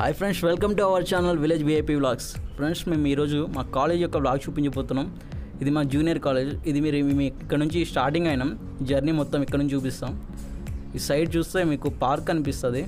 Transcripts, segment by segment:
Hi friends welcome to our channel village VIP vlogs friends మేము ఈరోజు మా college యొక్క వ్లాగ్ చూపించబోతున్నాం ఇది మా జూనియర్ కాలేజ్ ఇది మీరు మేము ఇక్కడ నుంచి స్టార్టింగ్ అయినాం జర్నీ మొత్తం ఇక్కడ నుంచి చూపిస్తాం ఈ సైడ్ చూస్తే మీకు పార్క్ అనిపిస్తుంది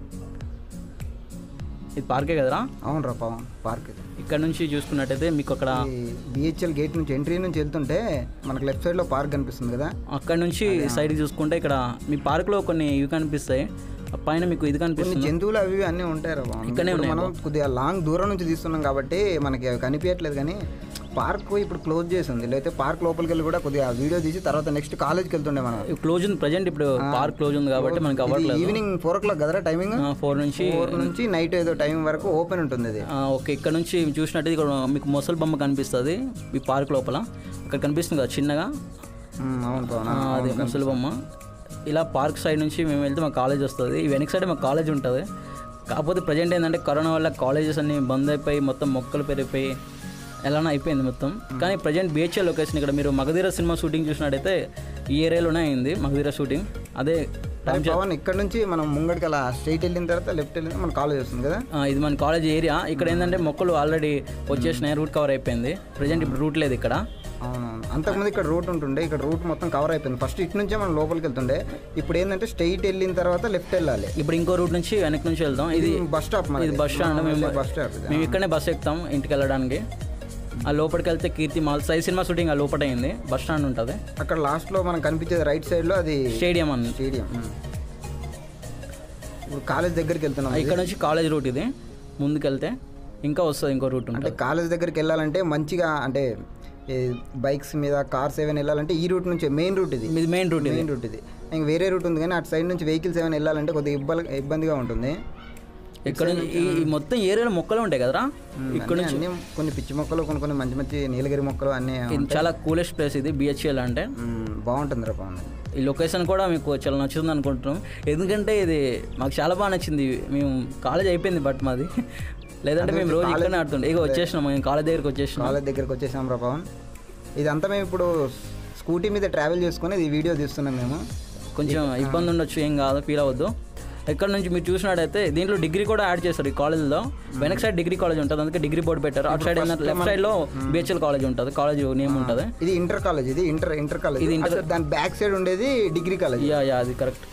ఇది పార్కే కదరా అవును రా పవన్ పార్క్ ఇది. ఇక్కడ నుంచి చూసుకున్నట్టయితే మీకు అక్కడ ఈ బిహెచ్ఎల్ గేట్ నుంచి ఎంట్రీ నుంచి వెళ్తుంటే మనకు లెఫ్ట్ సైడ్ లో పార్క్ కనిపిస్తుంది కదా అక్కడ నుంచి సైడ్ చూసుకుంటే ఇక్కడ మీ పార్క్లో కొన్ని ఇవి కనిపిస్తాయి ఆ పైన మీకు ఇది కొన్ని కనిపిస్తుంది జంతువులు అవి ఇవి అన్నీ ఉంటాయి రా పవన్ ఇక్కడనే ఇప్పుడు ఉన్నాయి మనం కొద్దిగా లాంగ్ దూరం నుంచి తీస్తున్నాం కాబట్టి మనకి అవి కనిపించట్లేదు కానీ పార్క్ ఇప్పుడు క్లోజ్ చేసి ఉంది లేకపోతే పార్క్ లోపలికి వెళ్ళి కూడా కొద్దిగా వీడియో తీసి తర్వాత నెక్స్ట్ కాలేజ్కి వెళ్తుండే మనం క్లోజ్ ఉంది ప్రజెంట్ ఇప్పుడు పార్క్ క్లోజ్ ఉంది కాబట్టి మనకి అవ్వట్లేదు ఈవినింగ్ ఫోర్ ఓ క్లాక్ కదరా టైమింగ్ ఫోర్ నుంచి ఫోర్ నుంచి నైట్ ఏదో టైం వరకు ఓపెన్ ఉంటుంది అది ఆ, ఓకే ఇక్కడ నుంచి చూసినట్టు ఇక్కడ మీకు మొసలి బొమ్మ కనిపిస్తుంది ఈ పార్క్ లోపల అక్కడ కనిపిస్తుంది కదా చిన్నగా ఉమ్, అవును పవన్ ఆ, అదే ముసలి బొమ్మ ఇలా పార్క్ సైడ్ నుంచి మేము వెళ్తే మా కాలేజ్ వస్తుంది ఈ వెనక సైడ్ మా కాలేజ్ ఉంటుంది కాకపోతే ప్రజెంట్ ఏంటంటే కరోనా వల్ల కాలేజెస్ అన్ని బంద్ అయిపోయి మొత్తం మొక్కలు పెరిగిపోయి ఎలానో అయిపోయింది మొత్తం కానీ ప్రజెంట్ బిహెచ్ఎల్ లొకేషన్ ఇక్కడ మీరు మగధీర సినిమా షూటింగ్ చూసినట్టయితే ఈ ఏరియాలోనే అయింది మగధీర షూటింగ్ అదే సరే పవన్ ఇక్కడ నుంచి మనం ముంగడికి అలా స్ట్రైట్ వెళ్ళిన తర్వాత లెఫ్ట్ వెళ్ళిన మన కాలేజ్ వస్తుంది కదా ఆ, ఇది మన కాలేజ్ ఏరియా ఇక్కడ ఏంటంటే మొక్కలు ఆల్రెడీ వచ్చేసినాయి రూట్ కవర్ అయిపోయింది ప్రజెంట్ ఇప్పుడు రూట్ లేదు ఇక్కడ అవునవును అంతకుముందు ఇక్కడ రూట్ ఉంటుండే ఇక్కడ రూట్ మొత్తం కవర్ అయిపోయింది ఫస్ట్ ఇటు నుంచే మనం లోపలికి వెళ్తుండే ఇప్పుడు ఏంటంటే స్ట్రైట్ వెళ్ళిన తర్వాత లెఫ్ట్ వెళ్ళాలి ఇప్పుడు ఇంకో రూట్ నుంచి వెనక్కి నుంచి వెళ్తాం ఇది బస్ స్టాప్ ఇది బస్ స్టాండ్ మేము బస్ స్టాప్ ఇది. మేము ఇక్కడనే బస్ ఎక్కుతాం ఇంటికి వెళ్ళడానికి ఆ లోపలికి వెళ్తే Keerthi mall Sye cinema shooting ఆ లోపల అయింది బస్ స్టాండ్ ఉంటుంది అక్కడ లాస్ట్ లో మనకు కనిపించేది రైట్ సైడ్ లో అది స్టేడియం అని స్టేడియం ఇప్పుడు కాలేజ్ దగ్గరికి వెళ్తున్నాం ఇక్కడ నుంచి కాలేజ్ రూట్ ఇది ముందుకెళ్తే ఇంకా వస్తుంది ఇంకో రూట్ అంటే ఉంటుంది కాలేజ్ దగ్గరికి వెళ్ళాలంటే మంచిగా అంటే బైక్స్ మీద కార్స్ ఏమైనా వెళ్ళాలంటే ఈ రూట్ నుంచి మెయిన్ రూట్ ఇది ఇది మెయిన్ రూట్ ఇది మెయిన్ రూట్ ఇది ఇంక వేరే రూట్ ఉంది కానీ అటు సైడ్ నుంచి వెహికల్స్ ఏమైనా వెళ్ళాలంటే కొద్దిగా ఇబ్బంది ఇబ్బందిగా ఉంటుంది ఇక్కడ నుంచి ఈ ఈ మొత్తం ఏరియాలో మొక్కలు ఉంటాయి కదరా ఇక్కడ నుంచి అన్ని కొన్ని పిచ్చి మొక్కలు కొన్ని కొన్ని మంచి మంచి నీలగిరి మొక్కలు అన్నీ ఇది చాలా కూలెస్ట్ ప్లేస్ ఇది బిహెచ్ఎల్ అంటే మ్మ్, బాగుంటుంది రా పవన్ ఈ లొకేషన్ కూడా మీకు చాలా నచ్చుతుంది అనుకుంటున్నాం ఎందుకంటే ఇది మాకు చాలా బాగా నచ్చింది మేము కాలేజ్ అయిపోయింది బట్ మాది లేదంటే మేము రోజు ఇక్కడనే ఆడుతుండే ఇక వచ్చేసినాం మేము కాలేజ్ దగ్గరికి వచ్చేసినాం కాలేజ్ దగ్గరికి వచ్చేసాం రా పవన్ ఇదంతా మేము ఇప్పుడు స్కూటీ మీద ట్రావెల్ చేసుకుని ఇది వీడియో తీస్తున్నాం మేము కొంచెం ఇబ్బంది ఉండొచ్చు ఏం కాదు ఫీల్ అవ్వద్దు ఇక్కడ నుంచి మీరు చూసినట్టయితే దీంట్లో డిగ్రీ కూడా యాడ్ చేస్తారు ఈ కాలేజ్లో వెనక సైడ్ డిగ్రీ కాలేజ్ ఉంటుంది అందుకే డిగ్రీ బోర్డు పెట్టారు అటు సైడ్ ఏంటంటే లెఫ్ట్ సైడ్లో బిహెచ్ఎల్ కాలేజ్ ఉంటుంది కాలేజ్ నేమ్ ఉంటుంది ఇది ఇంటర్ కాలేజ్ ఇది ఇంటర్ ఇంటర్ కాలేజ్ ఇది అసలు దాని బ్యాక్ సైడ్ ఉండేది డిగ్రీ కాలేజ్ యా యా అది కరెక్ట్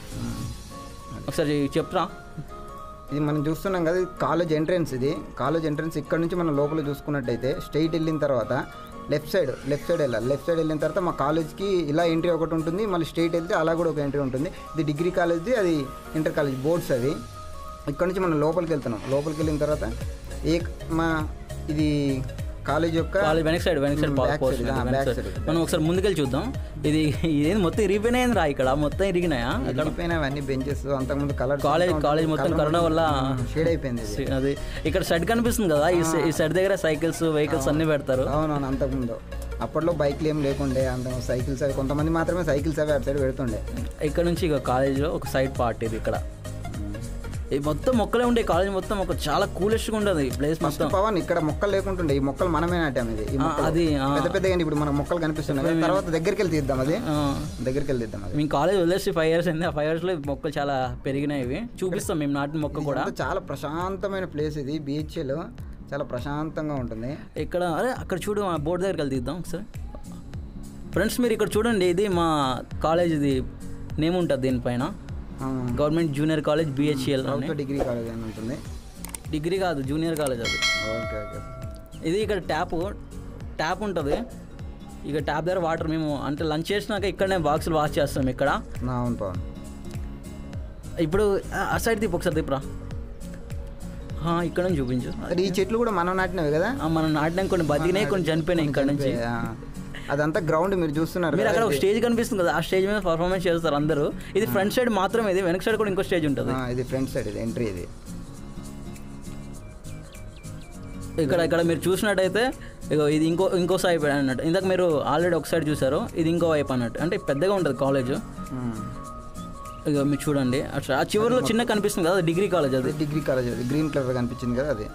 ఒకసారి చెప్తా ఇది మనం చూస్తున్నాం కదా ఇది కాలేజ్ ఎంట్రన్స్ ఇది కాలేజ్ ఎంట్రన్స్ ఇక్కడ నుంచి మనం లోపల చూసుకున్నట్టయితే స్ట్రైట్ వెళ్ళిన తర్వాత లెఫ్ట్ సైడ్ లెఫ్ట్ సైడ్ వెళ్ళాలి లెఫ్ట్ సైడ్ వెళ్ళిన తర్వాత మా కాలేజ్కి ఇలా ఎంట్రీ ఒకటి ఉంటుంది మళ్ళీ స్ట్రైట్ వెళ్తే అలా కూడా ఒక ఎంట్రీ ఉంటుంది ఇది డిగ్రీ కాలేజ్ది అది ఇంటర్ కాలేజ్ బోర్డ్స్ అవి ఇక్కడ నుంచి మనం లోపలికి వెళ్తున్నాం లోపలికి వెళ్ళిన తర్వాత ఏ మా ఇది కాలేజ్ యొక్క కాలేజ్ వెనక సైడ్ వెనక సైడ్ back పోర్షన్ side, ఆ, వెనక back సైడ్ side. మనం ఒకసారి ముందుకెళ్ళి చూద్దాం ఇది ఇదేంది మొత్తం ఇరిగిపోయినాయింది రా ఇక్కడ మొత్తం ఇరిగినాయా వెళ్ళిపోయిన అవన్నీ బెంచెస్ అంతకుముందు కలర్ కాలేజ్ కాలేజ్ మొత్తం కరోనా వల్ల షేడ్ అయిపోయింది ఇది. అది ఇక్కడ సైడ్ కనిపిస్తుంది కదా ఈ సై- ఈ సైడ్ దగ్గర సైకిల్స్ వెహికల్స్ అన్ని పెడతారు అవునవును అంతకుముందు అప్పట్లో బైక్లు ఏం లేకుండే అంత సైకిల్స్ అవి కొంతమంది మాత్రమే సైకిల్స్ అవి అటు సైడ్ పెడుతుండే ఇక్కడ నుంచి ఇక కాలేజ్లో ఒక సైడ్ పార్ట్ ఇది ఇక్కడ ఈ మొత్తం మొక్కలే ఉండే కాలేజ్ మొత్తం ఒక చాలా కూలెస్ట్గా ఉంటుంది ప్లేస్ మొత్తం పవన్ ఇక్కడ మొక్కలు లేకుంటుండే ఈ మొక్కలు మనమే నాటాం ఇది ఈ ఆ, మొక్కలు. అది ఆ, పెద్ద పెద్దగా ఇప్పుడు మనకు మొక్కలు కనిపిస్తున్నాయి కదా, తర్వాత దగ్గరికి వెళ్ళి తీద్దాం అది ఆ. దగ్గరికి వెళ్ళి తీద్దాం అది మేము కాలేజ్ వదిలేసి ఫైవ్ ఇయర్స్ అయింది ఆ ఫైవ్ ఇయర్స్లో మొక్కలు చాలా పెరిగినాయి ఇవి చూపిస్తాం మేము నాటిన మొక్క కూడా అంతా చాలా ప్రశాంతమైన ప్లేస్ ఇది బీచ్లో చాలా ప్రశాంతంగా ఉంటుంది ఇక్కడ అరే అక్కడ చూడు మా బోర్డు దగ్గరికి వెళ్ళి తీద్దాం ఒకసారి ఫ్రెండ్స్ మీరు ఇక్కడ చూడండి ఇది మా కాలేజ్ ఇది నేమ్ ఉంటుంది దీనిపైన గవర్నమెంట్ జూనియర్ కాలేజ్ బిహెచ్ఎల్ అని ప్రభుత్వ డిగ్రీ కాలేజ్ అని ఉంటుంది డిగ్రీ కాదు జూనియర్ కాలేజ్ అది ఓకే ఓకే ఇది ఇక్కడ ట్యాప్ ట్యాప్ ఉంటుంది ఇక ట్యాప్ దగ్గర వాటర్ మేము అంటే లంచ్ చేసినాక ఇక్కడనే బాక్సులు వాష్ చేస్తాం ఇక్కడ నా అవును పవన్ ఇప్పుడు ఆ- ఆ సైడ్ తిప్పు ఒకసారి తిప్పురా ఆ, ఇక్కడ నుంచి చూపించు అసలు ఈ చెట్లు కూడా మనం నాటినవి కదా ఆ, మనం నాటినాక కొన్ని బతికినాయి కొన్ని చనిపోయినాయి ఇక్కడ నుంచి ఆ, అదంతా గ్రౌండ్ మీరు చూస్తున్నారు మీరు కదా, అక్కడ ఒక ఇది- స్టేజ్ కనిపిస్తుంది కదా ఆ స్టేజ్ మీద పర్ఫార్మెన్స్ చేస్తారు అందరూ ఇది ఫ్రంట్ సైడ్ మాత్రమే ఇది వెనక సైడ్ కూడా ఇంకో స్టేజ్ ఉంటుంది ఆ, ఇది ఫ్రంట్ సైడ్ ఇది ఎంట్రీ ఇది ఇక్కడ ఇక్కడ మీరు చూసినట్టయితే ఇగో ఇది ఇంకో ఇంకో సైడ్ అన్నట్టు ఇందాక మీరు ఆల్రెడీ ఒక సైడ్ చూసారు ఇది ఇంకో వైపు అన్నట్టు అంటే పెద్దగా ఉంటుంది కాలేజ్ ఉమ్. ఇక మీరు చూడండి అట్లా ఆ చివరిలో చిన్న కనిపిస్తుంది కదా డిగ్రీ కాలేజ్ అది అది డిగ్రీ కాలేజ్ అది గ్రీన్ కలర్ కనిపించింది కదా అది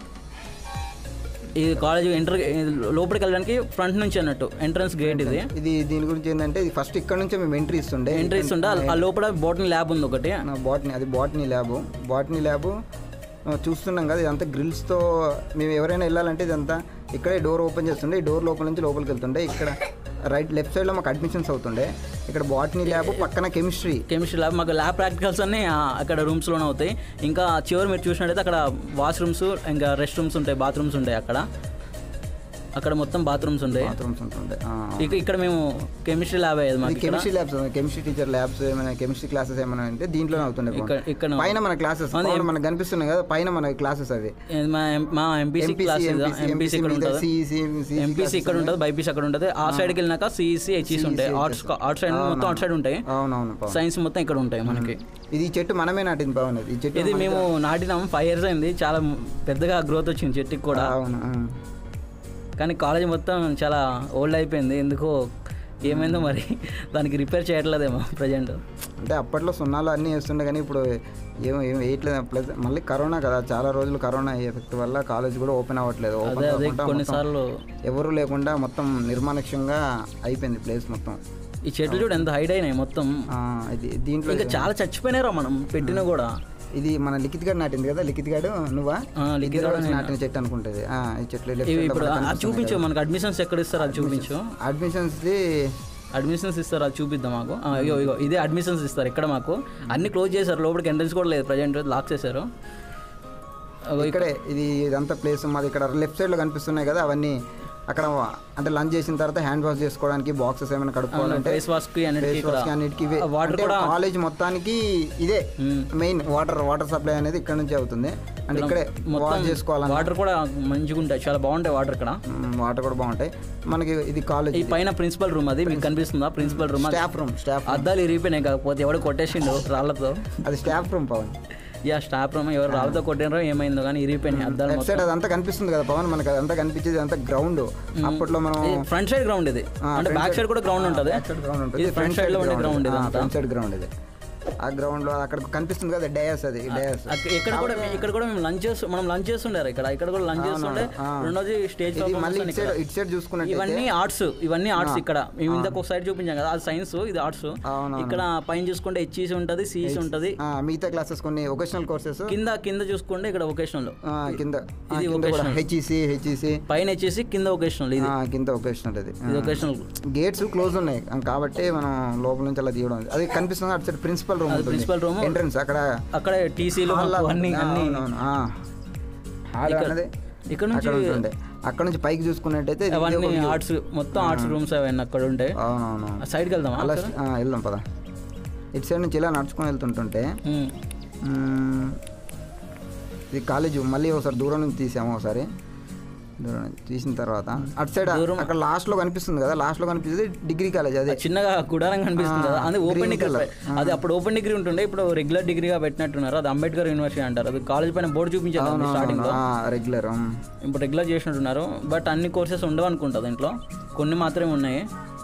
ఈ కాలేజ్ ఎంటర్ లోపలికి వెళ్ళడానికి ఫ్రంట్ నుంచి అన్నట్టు ఎంట్రన్స్ గేట్ ఇది ఇది దీని గురించి ఏంటంటే ఇది ఫస్ట్ ఇక్కడ నుంచే మేము ఎంట్రీ ఇస్తుండే ఎంట్రీ ఇస్తుంటే ఆ- ఆ లోపల బోటనీ ల్యాబ్ ఉంది ఒకటి బాటనీ అది బాటనీ ల్యాబ్ బాటనీ ల్యాబ్ ఆ, చూస్తున్నాం కదా ఇదంతా గ్రిల్స్తో మేము ఎవరైనా వెళ్ళాలంటే ఇదంతా ఇక్కడే డోర్ ఓపెన్ చేస్తుండే ఈ డోర్ లోపల నుంచి లోపలికి వెళ్తుండే ఇక్కడ రైట్ లెఫ్ట్ సైడ్లో మాకు అడ్మిషన్స్ అవుతుండే ఇక్కడ బాటనీ ల్యాబ్ పక్కన కెమిస్ట్రీ కెమిస్ట్రీ ల్యాబ్ మాకు ల్యాబ్ ప్రాక్టికల్స్ అన్నీ ఆ, అక్కడ రూమ్స్లోనే అవుతాయి ఇంకా చివరి మీరు చూసినట్టయితే అక్కడ వాష్రూమ్స్ ఇంకా రెస్ట్ రూమ్స్ ఉంటాయి బాత్రూమ్స్ ఉంటాయి అక్కడ అక్కడ మొత్తం బాత్రూమ్స్ ఉంటాయి బాత్రూమ్స్ ఉంటుండే ఆ. ఇక ఇక్కడ మేము కెమిస్ట్రీ ల్యాబ్ అయ్యేది ఇది మాకు ఇక్కడ chemistry labs chemistry teacher labs ఏమైనా కెమిస్ట్రీ క్లాసెస్ ఏమైనా ఉంటే దీంట్లోనే అవుతుండే ఇక్కడ ఇక్కడ పైన మన క్లాసెస్ మనకు కనిపిస్తున్నాయి కదా పైన మన క్లాసెస్ అవి ఇది మా ఎం- మా ఎంపీసీ క్లాస్ ఎంపీసీ ఇక్కడ ఉంటుంది ఎంపీసీ ఇక్కడ ఉంటుంది బైపీసీ అక్కడ ఉంటుంది ఆ సైడ్కి వెళ్ళినాక సిఈసీ హెచ్ఈసీ ఉంటాయి ఆర్ట్స్ ఆర్ట్స్ సైడ్ మొత్తం అటు సైడ్ ఉంటాయి అవునవును పవన్. సైన్స్ మొత్తం ఇక్కడ ఉంటాయి మనకి ఇది ఈ చెట్టు మనమే నాటింది పవన్ ఇది ఈ చెట్టు ఇది మేము నాటినాం ఫైవ్ ఇయర్స్ అయింది చాలా పెద్దగా గ్రోత్ వచ్చింది చెట్టుకి కూడా అవును ఆ. కానీ కాలేజ్ మొత్తం చాలా ఓల్డ్ అయిపోయింది ఎందుకో ఏమైందో మరి దానికి రిపేర్ చేయట్లేదేమో ప్రజెంట్ అంటే అప్పట్లో సున్నాలు అన్నీ వేస్తుండే కానీ ఇప్పుడు ఏం ఏం వేయట్లేదు ప్లస్ మళ్ళీ కరోనా కదా చాలా రోజులు కరోనా ఎఫెక్ట్ వల్ల కాలేజ్ కూడా ఓపెన్ అవ్వట్లేదు ఓపెన్ అదే అదే అవ్వకుండా మొత్తం కొన్నిసార్లు ఎవరు లేకుండా మొత్తం నిర్మానుష్యంగా అయిపోయింది ప్లేస్ మొత్తం ఈ చెట్లు చూడు ఎంత హైట్ అయినాయి మొత్తం ఆ, ఇది దీంట్లో ఇంకా చాలా చచ్చిపోయినారా మనం పెట్టినా కూడా ఇది మన లిఖిత్ గడ్ నాటింది కదా లిఖిత్ గడ్ నువ్వా ఆ, లిఖిత్ ఇద్దరు కలిసి నాటిన చెట్టు అనుకుంటుంది ఆ, ఈ చెట్లు left ఇవి side లో ఇప్పుడు మనకు అది చూపించు మనకు అడ్మిషన్స్ ఎక్కడ ఇస్తారు అది చూపించు అడ్మిషన్స్ అడ్మిషన్స్ ఇస్తారు అది చూపిద్దాం మాకు ఆ, ఇగో ఇగో ఇదే అడ్మిషన్స్ ఇస్తారు ఇక్కడ మాకు అన్ని క్లోజ్ చేశారు లోపలికి ఎంట్రన్స్ కూడా లేదు ప్రజెంట్ లాక్ చేశారు అగో ఇక్కడే ఇది ఇదంతా ప్లేస్ మాది ఇక్కడ లెఫ్ట్ సైడ్ లో కనిపిస్తున్నాయి కదా అవన్నీ అక్కడ అంటే లంచ్ చేసిన తర్వాత హ్యాండ్ వాష్ చేసుకోవడానికి బాక్సెస్ ఏమైనా కడుక్కోవాలంటే ఫేస్ వాష్ కి అన్నిటికీ ఫేస్ కూడా వాష్ అన్నిటికీ ఇవే వాటర్ అంటే కూడా కాలేజ్ మొత్తానికి ఇదే మ్మ్. మెయిన్ వాటర్ వాటర్ సప్లై అనేది ఇక్కడ నుంచి అవుతుంది అండ్ ఇక్కడే వాష్ చేసుకోవాలన్నా వాటర్ కూడా మంచిగా ఉంటాయి చాలా బాగుంటాయి వాటర్ ఇక్కడ వాటర్ కూడా బాగుంటాయి మనకి ఇది కాలేజ్ ఈ పైన ప్రిన్సిపల్ రూమ్ అది మీకు కనిపిస్తుందా principal room staff room staff అద్దాలు ఇరిగిపోయినాయి కాకపోతే ఎవడో కొట్టేసిండు రాళ్ళతో అది స్టాఫ్ రూమ్ పవన్ యా స్టాఫ్ రూమ్ ఎవరు రాళ్ళతో కొట్టినారో ఏమైందో కానీ ఇరిగిపోయినాయి అద్దాలు లెఫ్ట్ సైడ్ అదంతా కనిపిస్తుంది కదా పవన్ మనకి అదంతా కనిపించేది అంతా గ్రౌండ్ అప్పట్లో మనం ఫ్రంట్ సైడ్ గ్రౌండ్ ఇది అంటే బ్యాక్ సైడ్ కూడా గ్రౌండ్ ఉంటుంది గ్రౌండ్ ఉంటుంది ఇది ఫ్రంట్ సైడ్ లో ఉండే గ్రౌండ్ ఇది ఫ్రంట్ సైడ్ గ్రౌండ్ ఇది ఆ గ్రౌండ్ లో అక్కడ కనిపిస్తుంది కదా డయాస్ అది డయాస్ అక్క- ఇక్కడ కూడా ఇక్కడ కూడా మేము లంచ్ చేస్తూ మనం లంచ్ చేస్తుండారు ఇక్కడ ఇక్కడ కూడా లంచ్ చేస్తుండే రెండోది స్టేజ్ ఇది మళ్ళీ ఇటు సైడ్ ఇటు సైడ్ చూసుకున్నట్టు ఇవన్నీ ఆర్ట్స్ ఇవన్నీ ఆర్ట్స్ ఇక్కడ మేము ఇందాక ఒక సైడ్ చూపించాం కదా అది సైన్స్ ఇది ఆర్ట్స్ అవును ఇక్కడ పైన చూసుకుంటే హెచ్ఈసి ఉంటుంది సిఈసి ఉంటుంది మిగతా క్లాసెస్ కొన్ని వొకేషనల్ కోర్సెస్ కింద కింద చూసుకుంటే ఇక్కడ వొకేషనల్ కింద ఆ, కింద కూడా హెచ్ఈసి హెచ్ఈసి పైన వచ్చేసి కింద వొకేషనల్ ఇది కింద వొకేషనల్ అది ఇది వొకేషనల్ గేట్స్ క్లోజ్ ఉన్నాయి ఆ, కాబట్టి మనం లోపల నుంచి అలా తీయడం అది కనిపిస్తుంది అటు సైడ్ ప్రిన్సిపల్ రూమ్ ఉంటుంది ప్రిన్సిపల్ రూమ్ ఎంట్రన్స్ అక్కడ అక్కడ టీసీలు అన్ని అన్ని అవునవును, ఆ. హాల్ అన్నది ఇక్కడ నుంచి అక్కడ ఉంటుండే అక్కడ నుంచి పైకి చూసుకున్నట్టయితే ఇది అవన్నీ ఆర్ట్స్ మొత్తం ఆర్ట్స్ రూమ్స్ అవన్నీ అక్కడ ఉంటాయి అవునవును ఆ సైడ్కి వెళ్దామా అలా ఆ, వెళ్దాం పద ఇటు సైడ్ నుంచి ఇలా నడుచుకొని వెళ్తుంటుంటే ఉమ్. మ్మ్, ఇది కాలేజ్ మళ్ళీ ఒకసారి దూరం నుంచి తీసాము ఒకసారి దూరం నుంచి తీసిన తర్వాత అటు సైడ్ అక్కడ లాస్ట్ లో కనిపిస్తుంది కదా లాస్ట్ లో కనిపిస్తుంది డిగ్రీ కాలేజ్ అదే చిన్నగా గుడారం కనిపిస్తుంది కదా అది ఓపెన్ డిగ్రీ అది అప్పుడు ఓపెన్ డిగ్రీ ఉంటుండే ఇప్పుడు రెగ్యులర్ డిగ్రీగా పెట్టినట్టున్నారు అది అంబేద్కర్ యూనివర్సిటీ అంటారు అది కాలేజ్ పైన బోర్డు చూపించారు స్టార్టింగ్ లో రెగ్యులర్ ఇప్పుడు రెగ్యులర్ చేసినట్టున్నారు బట్ అన్ని కోర్సెస్ ఉండవు అనుకుంటా దీంట్లో కొన్ని మాత్రమే ఉన్నాయి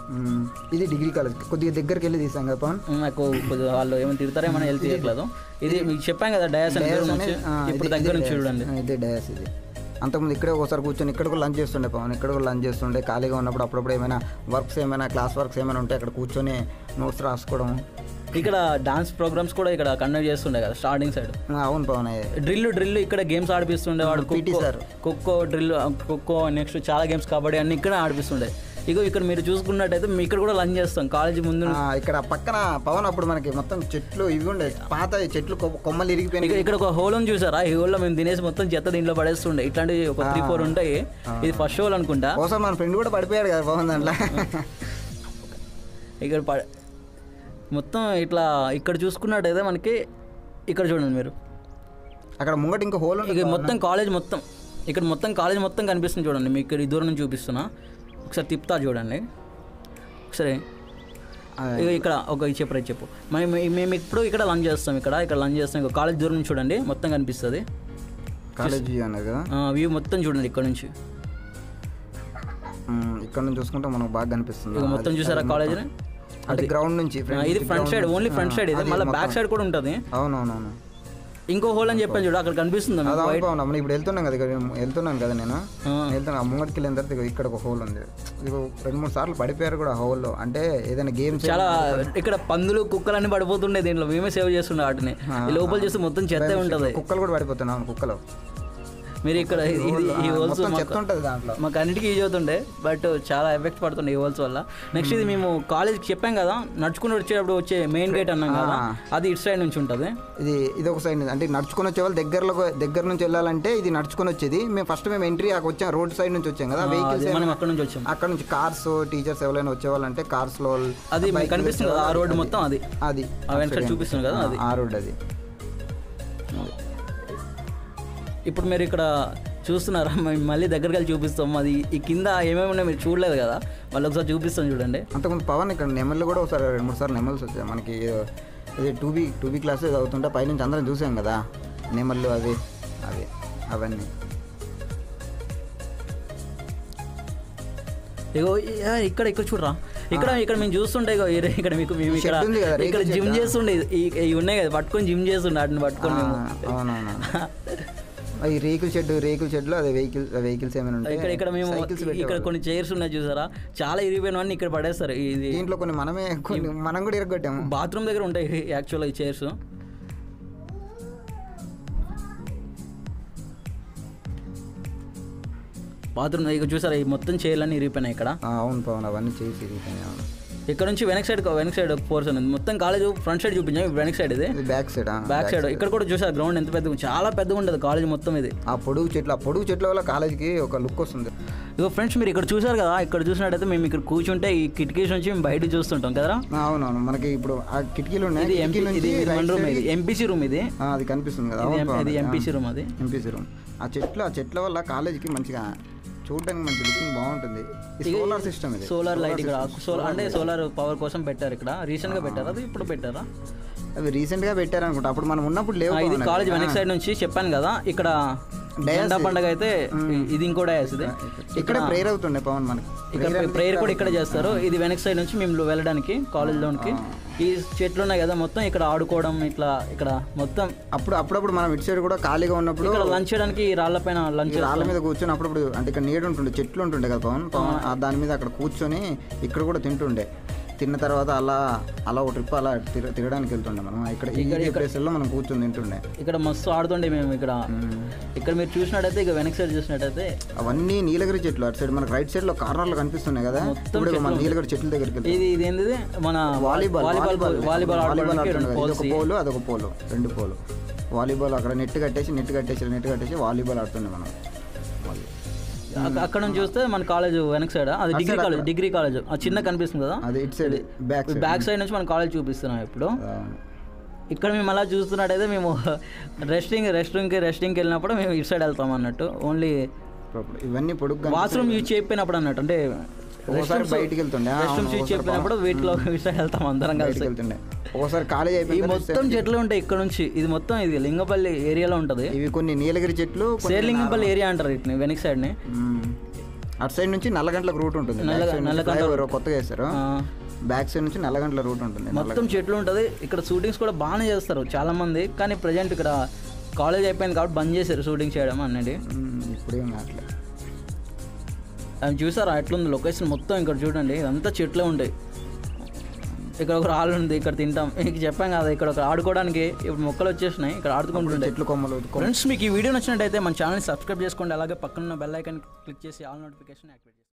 ఇది డిగ్రీ కాలేజ్ కొద్దిగా దగ్గరికి వెళ్ళి తీసాం కదా పవన్ ఉమ్, నాకు కొద్దిగా వాళ్ళు ఏమైనా తిడతారేమో హెల్త్ తీయట్లేదు ఇది మీకు చెప్పాం కదా డయాస్ అని దూరం నుంచి ఆ, ఇప్పుడు ఇది- దగ్గర ఇది నుంచి డయాస్. చూడండి ఆ, ఇదే డయాస్ ఇది అంతకుముందు ఇక్కడే ఒకసారి కూర్చొని ఇక్కడ కూడా లంచ్ చేస్తుండే పవన్ ఇక్కడ కూడా లంచ్ చేస్తుండే ఖాళీగా ఉన్నప్పుడు అప్పుడప్పుడు ఏమైనా వర్క్స్ ఏమైనా క్లాస్ వర్క్స్ ఏమైనా ఉంటే అక్కడ కూర్చొని నోట్స్ రాసుకోవడం ఇక్కడ డాన్స్ ప్రోగ్రామ్స్ కూడా ఇక్కడ కండక్ట్ చేస్తుండే కదా స్టార్టింగ్ సైడ్ ఆ, అవును పవన్ అయ్యే. డ్రిల్ డ్రిల్ ఇక్కడ గేమ్స్ ఆడిపిస్తుండే వాడు PT khokho sir. Khokho drill khokho next చాలా గేమ్స్ కబడ్డీ అన్ని ఇక్కడ ఆడిపిస్తుండే ఇగో ఇక్కడ మీరు చూసుకున్నట్టయితే మీ ఇక్కడ కూడా లంచ్ చేస్తాం కాలేజీ ముందు ఆ, ఇక్కడ పక్కన పవన్ అప్పుడు మనకి మొత్తం చెట్లు ఇవి ఉండే పాత చెట్లు కొ- కొమ్మలు ఇరిగిపోయినాయి ఇక్కడ ఇక్కడ ఒక హోల్ ఉంది చూసారా ఈ హోల్లో మేము తినేసి మొత్తం చెత్త దీంట్లో పడేస్తుండే ఇట్లాంటివి ఒక త్రీ ఫోర్ ఉంటాయి ఇది ఫస్ట్ హోల్ అనుకుంటా ఒకసారి మన ఫ్రెండ్ కూడా పడిపోయాడు కదా పవన్ దాంట్లో ఇక్కడ పడ మొత్తం ఇట్లా ఇక్కడ చూసుకున్నట్టయితే మనకి ఇక్కడ చూడండి మీరు అక్కడ ముంగట ఇంకా హోల్ ఉంది ఇక మొత్తం కాలేజ్ మొత్తం ఇక్కడ మొత్తం కాలేజ్ మొత్తం కనిపిస్తుంది చూడండి మీకు ఇక్కడ ఈ దూరం నుంచి చూపిస్తున్నా ఒకసారి తిప్పుతా చూడండి ఒకసారి ఇక ఇక్కడ ఒక ఇది చెప్పు రైట్ చెప్పు మేము మేము ఇప్పుడు ఇక్కడ లంచ్ చేస్తాం ఇక్కడ ఇక్కడ లంచ్ చేస్తాం ఇక కాలేజ్ దూరం నుంచి చూడండి మొత్తం కనిపిస్తుంది కాలేజ్ వ్యూ అన్నది కదా వ్యూ మొత్తం చూడండి ఇక్కడ నుంచి ఉమ్, ఇక్కడ నుంచి చూసుకుంటే మనకు బాగా కనిపిస్తుంది ఇక మొత్తం చూసారా కాలేజ్ని అంటే గ్రౌండ్ నుంచి ఇది front side only front side ఇది మళ్ళీ బ్యాక్ సైడ్ కూడా ఉంటుంది అవునవునవును ఇంకో హోల్ అని చెప్పాను చూడు అక్కడ కనిపిస్తుంది అది అవును పవన్ మనం ఇప్పుడు వెళ్తున్నాం కదా ఇక్కడ వెళ్తున్నాను కదా నేను వెళ్తున్నా ఆ ముంగటికి వెళ్ళిన తర్వాత ఇగో ఇక్కడ ఒక హోల్ ఉంది ఇగో రెండు మూడు సార్లు పడిపోయారు కూడా ఆ హోల్లో అంటే ఏదైనా గేమ్స్ చాలా ఇక్కడ పందులు కుక్కలు అన్ని పడిపోతుండే దీంట్లో మేమే సేవ్ చేస్తుండే వాటిని ఈ లోపల చూస్తే మొత్తం చెత్తే ఉంటుంది కుక్కలు కూడా పడిపోతున్నాయి అవును కుక్కలు మీరు ఇక్కడ ఇది ఈ హోల్స్ మొత్తం చెత్త ఉంటుంది దాంట్లో మాకు అన్నిటికీ యూజ్ అవుతుండే బట్ చాలా ఎఫెక్ట్ పడుతుండే ఈ హోల్స్ వల్ల నెక్స్ట్ ఇది మేము కాలేజ్కి చెప్పాం కదా నడుచుకుని వచ్చేటప్పుడు వచ్చే మెయిన్ గేట్ అన్నాం కదా అది ఇటు సైడ్ నుంచి ఉంటుంది ఇది ఇది ఒక సైడ్ అంటే నడుచుకొని వచ్చే వాళ్ళు దగ్గరలో దగ్గర నుంచి వెళ్ళాలంటే ఇది నడుచుకొని వచ్చేది మేము ఫస్ట్ మేము ఎంట్రీ వచ్చాం రోడ్ సైడ్ నుంచి వచ్చాం కదా వెహికల్స్ మనం అక్కడ నుంచి వచ్చాం అక్కడ నుంచి కార్స్ టీచర్స్ ఎవరైనా వచ్చేవాళ్ళంటే కార్స్ లో అది మీకు కనిపిస్తుంది కదా ఆ రోడ్డు మొత్తం అది అది ఆ వెనక చూపిస్తుంది కదా అది ఆ రోడ్ అది ఇప్పుడు మీరు ఇక్కడ చూస్తున్నారా మేము మళ్ళీ దగ్గరికి వెళ్ళి చూపిస్తాం అది ఈ కింద ఏమేమి ఉన్నాయో మీరు చూడలేదు కదా మళ్ళీ ఒకసారి చూపిస్తాం చూడండి అంతకుముందు పవన్ ఇక్కడ నెమళ్ళు కూడా ఒకసారి రెండు మూడు సార్లు నెమల్స్ వచ్చాయి మనకి ఏదో- ఇది two B two B class చదువుతుంటే పైనుంచి అందరం చూసాం కదా నెమళ్ళు అవి అవి అవన్నీ ఇగో ఈ- ఆ, ఇక్కడ ఇక్కడ చూడరా ఇక్కడ ఇక్కడ మేము చూస్తుంటే ఇగో ఈ- ఇక్కడ మీకు మేము ఇక్కడ షెడ్ ఉంది కదా, రేకుల ఇక్కడ జిమ్ షెడ్డా? చేస్తుండే ఈ- ఇవి ఉన్నాయి కదా పట్టుకొని జిమ్ చేస్తుండే వాటిని పట్టుకొని మేము అవునవును ఈ రేకుల షెడ్ రేకుల షెడ్లో అదే వెహికల్స్ వెహికల్స్ ఏమైనా ఉంటాయి ఇక్కడ ఇక్కడ మేము సైకిల్స్ ఇక్కడ కొన్ని చైర్స్ ఉన్నాయి చూసారా చాలా ఇరిగిపోయినవన్నీ ఇక్కడ పడేస్తారు ఇది దీంట్లో కొన్ని మనమే కొన్ని మనం కూడా ఇరగొట్టాము బాత్రూమ్ దగ్గర ఉంటాయి యాక్చువల్గా ఈ చైర్స్ బాత్రూమ్ దగ్గర చూసారా ఈ మొత్తం చైర్లన్నీ ఇరిగిపోయినాయి ఇక్కడ ఆ, అవును పవన్ అవన్నీ చేసి ఇరిగిపోయినాయి, అవును ఇక్కడ నుంచి వెనక్ సైడ్ వెనక్ సైడ్ పోర్షన్ ఉంది మొత్తం కాలేజ్ ఫ్రంట్ సైడ్ చూపించాం వెనక్ సైడ్ ఇది ఇది బ్యాక్ సైడ్ బ్యాక్ సైడ్ ఇక్కడ కూడా చూసారు గ్రౌండ్ ఎంత పెద్దగా చాలా పెద్దగా ఉంటుంది కాలేజ్ మొత్తం ఇది ఆ పొడుగు చెట్లు ఆ పొడుగు చెట్ల వల్ల కాలేజీకి ఒక లుక్ వస్తుంది ఇగో ఫ్రెండ్స్ మీరు ఇక్కడ చూసారు కదా ఇక్కడ చూసినట్టయితే మేము ఇక్కడ కూర్చుంటే ఈ కిటికీస్ నుంచి మేము బయట చూస్తుంటాం కదా ఆ, అవునవును మనకి ఇప్పుడు ఆ కిటికీలు ఉన్నాయి ఇది కిటికీ ఎంపీ ఇది నుంచి మన right రూమ్ side ఇది ఎంపీసీ రూమ్ ఇది ఆ, అది కనిపిస్తుంది కదా ఇది అవును ఎం- పవన్, ఇది ఆ. ఎంపీసీ రూమ్ అది ఎంపీసీ రూమ్ ఆ చెట్లు ఆ చెట్ల వల్ల కాలేజీకి మంచిగా చూడడానికి మంచి లుకింగ్ బాగుంటుంది ఇది సోలార్ సిస్టమ్ ఇది సోలార్ లైట్ ఇక్కడ సోలార్ అంటే సోలార్ పవర్ కోసం పెట్టారు ఇక్కడ రీసెంట్ గా పెట్టారు అది ఇప్పుడు పెట్టారా అవి రీసెంట్ గా పెట్టారు అనుకుంటా అప్పుడు మనం ఉన్నప్పుడు లేవు ఆ, ఇది పవన్ కాలేజ్ అవి. వెనక్ సైడ్ నుంచి చెప్పాను కదా ఇక్కడ జెండా పండగ అయితే ఇది ఇంకో డయాస్ ఇది ఇక్కడ ప్రేయర్ అవుతుండే పవన్ మనకి ఇక్కడ ప్రేయర్ కూడా ఇక్కడ చేస్తారు ఇది వెనక్ సైడ్ నుంచి మేము వెళ్ళడానికి కాలేజ్ లోనికి ఈ చెట్లు ఉన్నాయి కదా మొత్తం ఇక్కడ ఆడుకోవడం ఇట్లా ఇక్కడ మొత్తం అప్పుడు అప్పుడప్పుడు మనం ఇటు సైడ్ కూడా ఖాళీగా ఉన్నప్పుడు ఇక్కడ లంచ్ చేయడానికి ఈ రాళ్ళ పైన లంచ్ ఈ రాళ్ళ మీద కూర్చొని అప్పుడప్పుడు అంటే ఇక్కడ నీడ ఉంటుండే చెట్లు ఉంటుండే కదా పవన్ పవన్ ఆ దాని మీద అక్కడ కూర్చొని ఇక్కడ కూడా తింటుండే తిన్న తర్వాత అలా అలా ఒక ట్రిప్ అలా తిర తిరగడానికి వెళ్తుండే మనం ఇక్కడ ఈ ప్లేస్లో మనం కూర్చొని తింటుండే ఇక్కడ మస్తు ఆడుతుండే మేము ఇక్కడ ఇక్కడ మీరు చూసినట్టయితే ఇక వెనక్ సైడ్ చూసినట్టయితే అవన్నీ నీలగిరి చెట్లు అటు సైడ్ మనకు రైట్ సైడ్ లో కార్నర్ లో కనిపిస్తున్నాయి కదా ఇప్పుడు మన నీలగిరి చెట్ల దగ్గరికి వెళ్తాం ఇది ఇది ఏంటిది మన వాలీబాల్ వాలీబాల్ వాలీబాల్ ఆడుకోవడానికి రెండు ఆడుతుండే poles ఒక పోలు అదొక పోలు రెండు పోలు వాలీబాల్ అక్కడ నెట్ కట్టేసి నెట్ కట్టేసి నెట్ కట్టేసి వాలీబాల్ ఆడుతుండే మనం అక్క- అక్కడ నుంచి చూస్తే మన కాలేజ్ వెనక్ సైడ్ అది డిగ్రీ కాలేజ్ డిగ్రీ కాలేజ్ ఆ చిన్న కనిపిస్తుంది కదా అది ఇటు side back side back side నుంచి మన కాలేజ్ చూపిస్తున్నాం ఇప్పుడు ఇక్కడ మేము అలా చూస్తున్నట్టయితే మేము రెస్టింగ్ రెస్ట్ రూమ్కి రెస్టింగ్కి వెళ్ళినప్పుడు మేము ఇటు సైడ్ వెళ్తాం అన్నట్టు ఓన్లీ ఇవన్నీ పొడుగ్గా వాష్రూమ్ యూజ్ చేయకపోయినప్పుడు అన్నట్టు అంటే ఒకసారి బయటికి వెళ్తుండే ఆ, రెస్ట్ రూమ్స్ అవును, యూజ్ చేయకపోయినప్పుడు వీటిలో ఇటు సైడ్ వెళ్తాం అందరం బయటికి కలిసి వెళ్తుండే ఒకసారి కాలేజ్ ఈ అయిపోయింది మొత్తం చెట్లు ఉంటాయి ఇక్కడ నుంచి ఇది మొత్తం ఇది లింగపల్లి ఏరియాలో ఉంటుంది ఇవి కొన్ని నీలగిరి చెట్లు కొన్ని శేర్లింగపల్లి ఏరియా అంటారు వీటిని వెనక్ సైడ్ని మ్మ్. అటు సైడ్ నుంచి నల్ల గంటలకు రూట్ ఉంటుంది నల్ల- Back side నుంచి నల్లగంట flyover కొత్తగా వేస్తారు ఆ, బ్యాక్ సైడ్ నుంచి నల్ల గంటల రూట్ ఉంటుంది మొత్తం చెట్లు ఉంటుంది ఇక్కడ షూటింగ్స్ కూడా బాగానే చేస్తారు చాలా మంది కానీ ప్రజెంట్ ఇక్కడ కాలేజ్ అయిపోయింది కాబట్టి బంద్ చేశారు షూటింగ్ చేయడం అనేది మ్మ్. ఇప్పుడేం అట్లా అది చూసారా ఎట్లుంది లొకేషన్ మొత్తం ఇక్కడ చూడండి ఇదంతా చెట్లే ఉంటాయి ఇక్కడ ఒక రాళ్ళు ఉంది ఇక్కడ తింటాం మీకు చెప్పాం కదా ఇక్కడ ఒక ఆడుకోవడానికి ఇప్పుడు మొక్కలు వచ్చేసినాయి ఇక్కడ ఆడుకుంటుండే చెట్లు కొమ్మలు ఫ్రెండ్స్ మీకు ఈ వీడియో నచ్చినట్టయితే మన ఛానల్ సబ్స్క్రైబ్ చేసుకోండి అలాగే పక్కన బెల్ ఐకాన్ క్లిక్ చేసి ఆల్ నోటిఫికేషన్ యాక్టివేట్